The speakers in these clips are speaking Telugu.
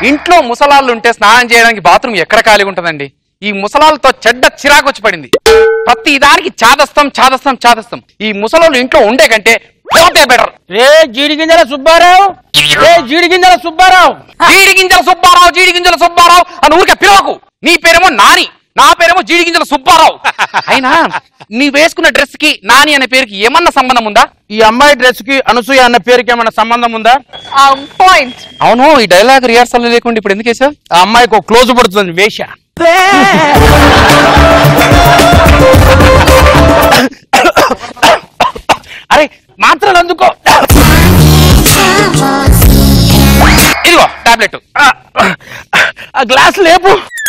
ఇంట్లో ముసలాళ్ళు ఉంటే స్నానం చేయడానికి బాత్రూమ్ ఎక్కడ ఖాళీగా ఉంటుందండి ఈ ముసలాళ్ళతో చెడ్డ చిరాకు వచ్చి పడింది ప్రతి దానికి చాదస్తం చాదస్తం చాదస్తం ఈ ముసలోళ్ళు ఇంట్లో ఉండే కంటే పోతే బెటర్ రే జీడి గింజల సుబ్బారావు రే జీడి గింజల సుబ్బారావు జీడి గింజల సుబ్బారావు జీడి గింజల సుబ్బారావు అని ఊరికే పిలవకు నీ పేరేమో నాని నా పేరేమో జీడి గింజల సుబ్బారావు అయినా నీ వేసుకున్న డ్రెస్ కి నాని అనే పేరుకి ఏమన్నా సంబంధం ఉందా ఈ అమ్మాయి డ్రెస్ కి అనసూయ అన్న పేరుకి ఏమైనా సంబంధం ఉందా పాయింట్ అవును ఈ డైలాగ్ రిహార్సల్ లేకుండా ఇప్పుడు ఎందుకు వేసావు ఆ అమ్మాయికి ఒక క్లోజ్ పడుతుంది వేష అరే మాత్రలు అందుకో ఇదిగో టాబ్లెట్ ఆ గ్లాస్ లేపు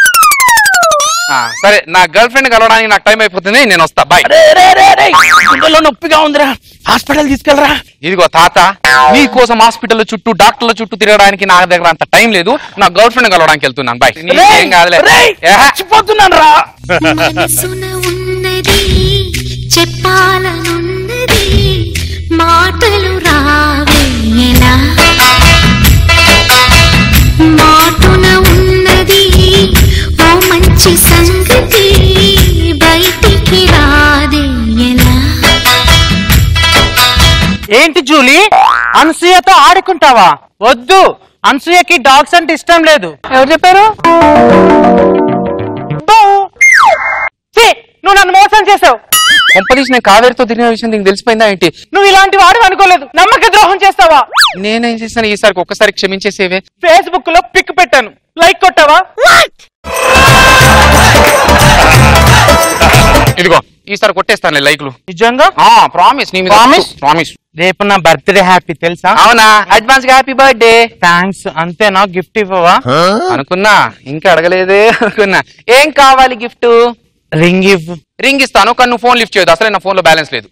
సరే నా గర్ల్ ఫ్రెండ్ కలవడానికి నాకు టైం అయిపోతుంది నేను వస్తా బాయ్ రే రే రే రే గుండెలో నొప్పిగా ఉందిరా హాస్పిటల్ తీసుకెళ్ళరా ఇదిగో తాత నీ కోసం హాస్పిటల్ చుట్టూ డాక్టర్ల చుట్టూ తిరగడానికి నా దగ్గర అంత టైం లేదు నా గర్ల్ ఫ్రెండ్ కలవడానికి వెళ్తున్నాను బాయ్ నీకేం కాదులే ఏహే. చచ్చిపోతున్నాను రా మనసున ఉన్నది చెప్పాలనున్నది మాటలు రావేలా మాటున ఉన్నది ఓ మంచి సంగతి బయటికి రాదేలా ఏంటి జూలీ అనసూయతో ఆడుకుంటావా వద్దు అనసూయకి డాగ్స్ అంటే ఇష్టం లేదు ఎవరు చెప్పారు బౌ. ఛీ, నువ్వు నన్ను మోసం చేసావు కొంపదీసి నేను కావేరితో తిరిగిన విషయం నీకు తెలిసిపోయిందా ఏంటి నువ్వు ఇలాంటి వాడు అనుకోలేదు నమ్మక ద్రోహం చేస్తావా నేనేం చేశాను ఈసారికి ఒక్కసారి క్షమించేసేవే ఫేస్బుక్ లో పిక్ పెట్టాను లైక్ కొట్టావా ఇదిగో ఈసారి కొట్టేస్తాను లైక్లు నిజంగా ఆ ప్రామిస్ నీ Promise? ప్రామిస్ రేపు నా బర్త్డే హ్యాపీ తెలుసా అవునా అడ్వాన్స్ గా హ్యాపీ బర్త్డే థ్యాంక్స్ అంతేనా గిఫ్ట్ ఇవ్వవా అనుకున్నా ఇంకా అడగలేదే అనుకున్నా ఏం కావాలి గిఫ్ట్ రింగ్ ఇవ్వు రింగ్ ఇస్తాను కానీ నువ్వు ఫోన్ లిఫ్ట్ చేయదు అసలే నా ఫోన్ లో బ్యాలెన్స్ లేదు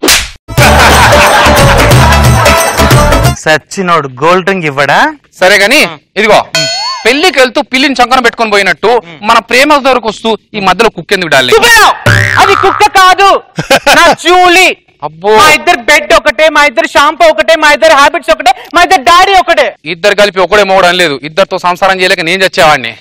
సచ్చినోడు గోల్డ్ రింగ్ ఇవ్వడా సరే గాని ఇదిగో పెళ్లికి వెళ్తూ పిల్లిని చంకన పెట్టుకొని పోయినట్టు మన ప్రేమ దగ్గరకు వస్తూ ఈ మధ్యలో కుక్ ఎందుకు డాలి సుబ్బరావ్, అది కుక్క కాదు నా జూలీ అబ్బో మా ఇద్దరు బెడ్ ఒకటే మా ఇద్దరు షాంపూ ఒకటే మా ఇద్దరు హ్యాబిట్స్ ఒకటే మా ఇద్దరు డాడీ ఒకటే ఇద్దరు కలిపి ఒకడే మోవడం లేదు ఇద్దరితో సంసారం చేయలేక నేను చచ్చేవాడిని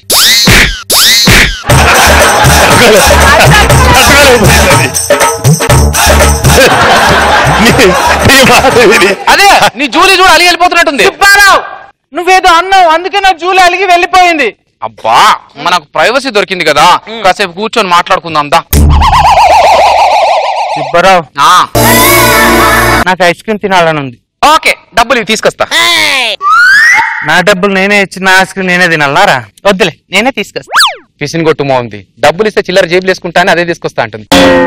అదే నీ జూలీ చూడు అలిగి వెళ్ళిపోతున్నట్టుంది సుబ్బారావు నువ్వేదో అన్నావు అందుకే నా జూలీ అలిగి వెళ్ళిపోయింది అబ్బా మనకు ప్రైవసీ దొరికింది కదా కాసేపు కూర్చొని మాట్లాడుకుందాం దా సుబ్బారావు ఆ, నాకు ఐస్ క్రీమ్ తినాలని ఉంది ఓకే డబ్బులు ఇవి తీసుకొస్తా నా డబ్బులు నేనే ఇచ్చి నా ఐస్ క్రీమ్ నేనే తినాలారా వద్దులే నేనే తీసుకొస్తా పిసిన్ కొట్టు ఉంది డబ్బులు ఇస్తే చిల్లర జేబులు వేసుకుంటా అని అదే తీసుకొస్తా అంటుంది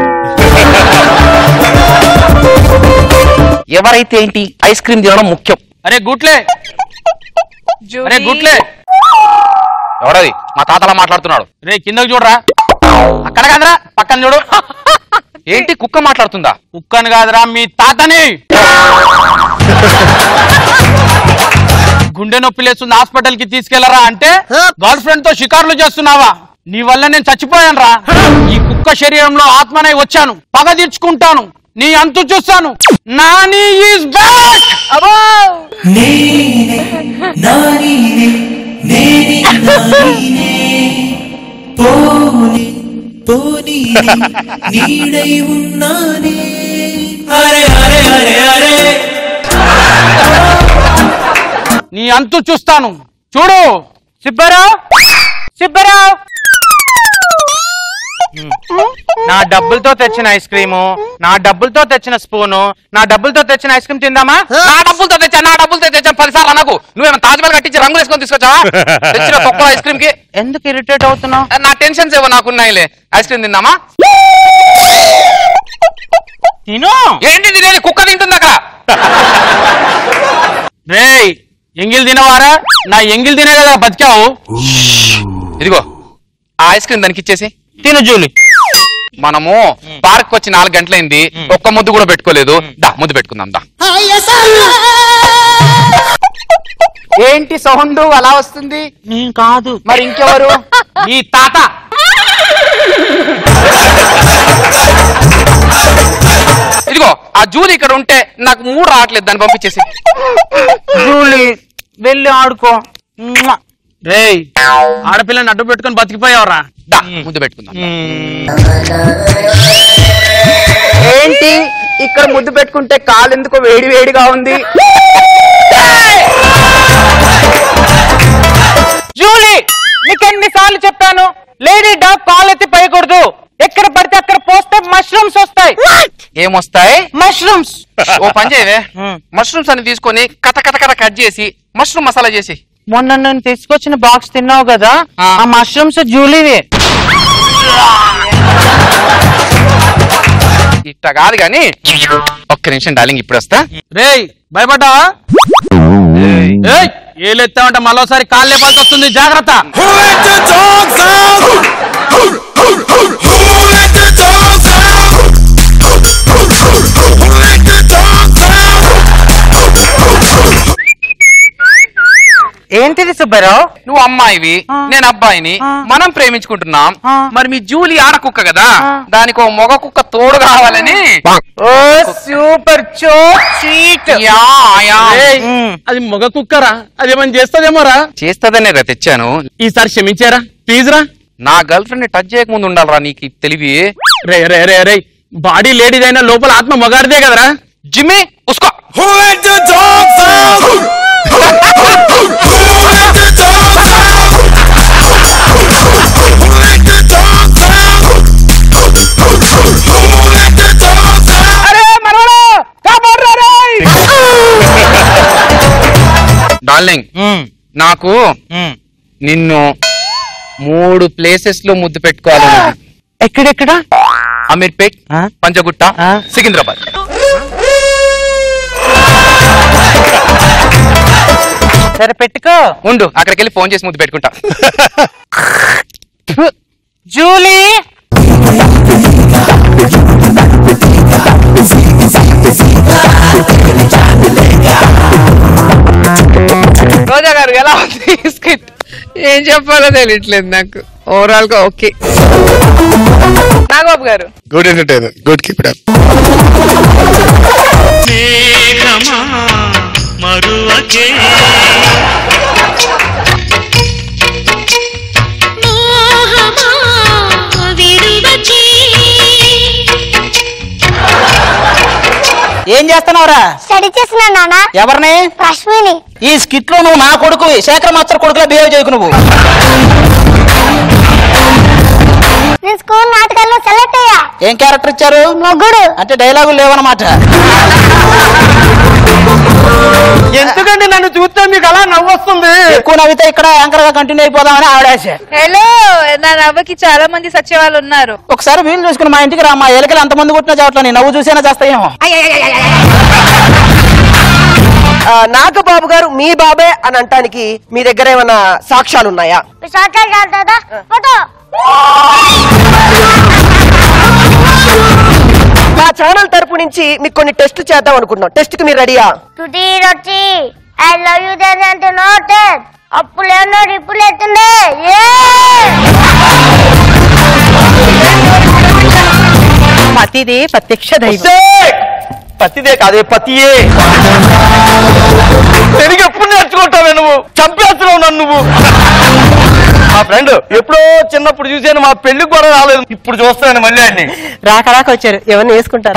ఎవరైతే ఏంటి ఐస్ క్రీమ్ తినడం ముఖ్యం అరే గుట్లే అరే గుట్లే ఎవడది మా తాతలా మాట్లాడుతున్నాడు రే కిందకి చూడరా అక్కడ కాదురా పక్కన చూడు ఏంటి కుక్క మాట్లాడుతుందా కుక్కని కాదురా మీ తాతని గుండె నొప్పి లేస్తుంది హాస్పిటల్ కి తీసుకెళ్లరా అంటే గర్ల్ ఫ్రెండ్ తో షికారులు చేస్తున్నావా నీ వల్ల నేను చచ్చిపోయాను రా ఈ కుక్క శరీరంలో ఆత్మనై వచ్చాను పగ తీర్చుకుంటాను నీ అంతు చూస్తాను నాని ఈజ్ బ్యాక్ అబో నేనే నానినే నేనే నానినే పోని పోని నీడై ఉన్నానే అరే అరే అరే అరే నీ అంతు చూస్తాను చూడు సిబ్బరావు సిబ్బరావు నా డబ్బులతో తెచ్చిన ఐస్ క్రీము నా డబ్బులతో తెచ్చిన స్పూను నా డబ్బులతో తెచ్చిన ఐస్ క్రీమ్ తిందామా నా డబ్బులతో తెచ్చా నా డబ్బులతో తెచ్చా పదిసార్లు నాకు నువ్వేమో తాజ్మహల్ కట్టించి రంగులు వేసుకొని తీసుకొచ్చావా తెచ్చిన తొక్కల ఐస్ క్రీమ్ కి ఎందుకు ఇరిటేట్ అవుతున్నావు నా టెన్షన్స్ ఏవో నాకున్నాయిలే ఐస్ క్రీమ్ తిందామా తిను ఏంటి తినేది కుక్క తింటుంది అక్కడ రేయ్ ఎంగిల్ తినవారా నా ఎంగిల్ తినే కదా బతికావు ఇదిగో ఆ ఐస్ క్రీమ్ దానికి ఇచ్చేసి తిను జూలి మనము పార్క్ వచ్చి నాలుగు గంటలైంది ఒక్క ముద్దు కూడా పెట్టుకోలేదు దా ముద్దు పెట్టుకుందాం దా ఏంటి సౌండ్ అలా వస్తుంది నేను కాదు మరి ఇంకెవరు నీ తాత ఇదిగో ఆ జూలీ ఇక్కడ ఉంటే నాకు మూడు రావట్లేదు దాన్ని పంపించేసి జూలి వెళ్ళి ఆడుకో మ్వా. రేయ్ ఆడపిల్లని అడ్డు పెట్టుకొని బతికిపోయావరా దా ముద్దు పెట్టుకుందాం ఏంటి ఇక్కడ ముద్దు పెట్టుకుంటే కాలు ఎందుకో వేడి వేడిగా ఉంది జూలీ నీకెన్నిసార్లు చెప్పాను లేడీ డాగ్ కాలెత్తి పైకూడదు ఎక్కడ పడితే అక్కడ పోస్తే మష్రూమ్స్ వస్తాయి ఏమొస్తాయి మష్రూమ్స్ ఓ పని చేయవే మష్రూమ్స్ అని తీసుకొని కథ కథ కథ కట్ చేసి మష్రూమ్ మసాలా చేసి మొన్న నేను తీసుకొచ్చిన బాక్స్ తిన్నావు కదా ఆ. ఆ మష్రూమ్స్ జూలీవే ఇట్ట కాదు కానీ ఒక్క నిమిషం డార్లింగ్ ఇప్పుడు వస్తా రేయ్ భయపడ్డావా ఏయ్ ఏలెత్తామంటే మరోసారి కాళ్ళు లేపాల్సి వస్తుంది జాగ్రత్త ఏంటిది సుబ్బారావు నువ్వు అమ్మాయివి ఆ. నేను అబ్బాయిని ఆ. మనం ప్రేమించుకుంటున్నాం ఆ. మరి మీ జూలీ ఆడ కుక్క కదా ఆ. దానికి ఓ మొగ కుక్క తోడు కావాలని ఓ సూపర్ చో చీట్ యా, యా. ఏయ్, అది మొగ కుక్కరా అది ఏమైనా చేస్తుందేమోరా చేస్తదనే రా తెచ్చాను ఈసారి క్షమించారా ప్లీజ్ రా నా గర్ల్ ఫ్రెండ్ టచ్ చేయకముందు ఉండాలరా నీకు ఈ తెలివి రే రే రే రే బాడీ లేడీదైనా లోపల ఆత్మ మగాడిదే కదరా జిమ్మి ఉస్కో డార్లింగ్ నాకు నిన్ను మూడు ప్లేసెస్ లో ముద్దు పెట్టుకోవాలి ఎక్కడెక్కడ అమీర్పేట్ ఆ? పంజగుట్ట ఆ? సికింద్రాబాద్ సరే పెట్టుకో ఉండు అక్కడికి వెళ్ళి ఫోన్ చేసి ముద్దు పెట్టుకుంటా జూలీ రోజా గారు ఎలా ఉంది స్కిట్ ఏం చెప్పాలో తెలియట్లేదు నాకు ఓవరాల్ గా okay Nagababu garu good entertainer good keep it up మోహమా విరువకే ఏం చేస్తున్నావురా స్టడీ చేస్తున్నా నాన్న ఎవరిని రష్మిని ఈ స్కిట్ లో నువ్వు నా కొడుకు శేఖర్ మాస్టర్ కొడుకులా బిహేవ్ చేయకు నువ్వు నేను స్కూల్ నాటకాల్లో సెలెక్ట్ అయ్యా ఏం క్యారెక్టర్ ఇచ్చారు మొగ్గుడు అంటే డైలాగులు లేవన్నమాట ఎందుకంటే నన్ను చూస్తే మీకు అలా నవ్వు వస్తుంది ఎక్కువ నవ్వితే ఇక్కడ యాంకర్ గా కంటిన్యూ అయిపోదామని ఆవిడాశ హలో నా నవ్వకి చాలా మంది సచ్చే వాళ్ళు ఉన్నారు ఒకసారి వీలు చూసుకుని మా ఇంటికి రా మా ఎలకలు ఎంతమంది కొట్టినా చావట్లా నీ నవ్వు చూసేనా చేస్తాయేమో నాగబాబు గారు మీ బాబే అని అంటానికి మీ దగ్గర ఏమైనా సాక్ష్యాలు ఉన్నాయా షార్ట్ చేద్దా ఫోటో మా ఛానల్ తరపు నుంచి మీకు కొన్ని టెస్ట్ చేద్దాం అనుకున్నాం టెస్ట్ కి మీరు రెడీయా టుటీ వచ్చి ఐ లవ్ యూ దెన్ అంటే నోటెడ్ అప్పులేనో ఇప్పుడు ఎత్తుండే ఏ పతిదే ప్రత్యక్ష దైవం పతిదే కాదే పతియే తెలుగు ఎప్పుడు నేర్చుకుంటావే నువ్వు చంపేస్తున్నావు నన్ను నువ్వు మా ఫ్రెండ్ ఎప్పుడో చిన్నప్పుడు చూసాను మా పెళ్లికి కూడా రాలేదు ఇప్పుడు చూస్తాను మళ్ళీ అన్ని రాక రాక వచ్చారు ఎవరిని వేసుకుంటారు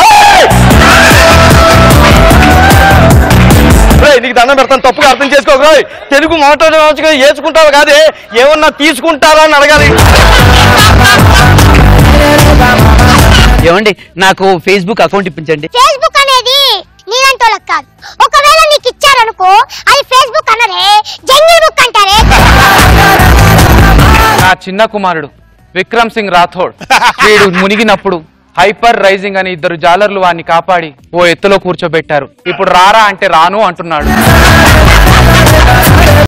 రేయ్, నీకు దండం పెడతాను తప్పుగా అర్థం చేసుకోకు రోయ్. తెలుగు మాట్లాడవచ్చు ఏచుకుంటావు కాదే ఏమన్నా తీసుకుంటారా అని అడగాలి ఏమండి నాకు ఫేస్బుక్ అకౌంట్ ఇప్పించండి ఫేస్బుక్ అనేది నీలంటోళ్ళకి కాదు ఒకవేళ నీకు ఇచ్చారనుకో అది ఫేస్బుక్ అనరే జంగిల్ బుక్ అంటారే నా చిన్న కుమారుడు విక్రమ్ సింగ్ రాథోడ్ వీడు మునిగినప్పుడు హైపర్ రైజింగ్ అని ఇద్దరు జాలర్లు వాడిని కాపాడి ఓ ఎత్తులో కూర్చోబెట్టారు ఇప్పుడు రారా అంటే రాను అంటున్నాడు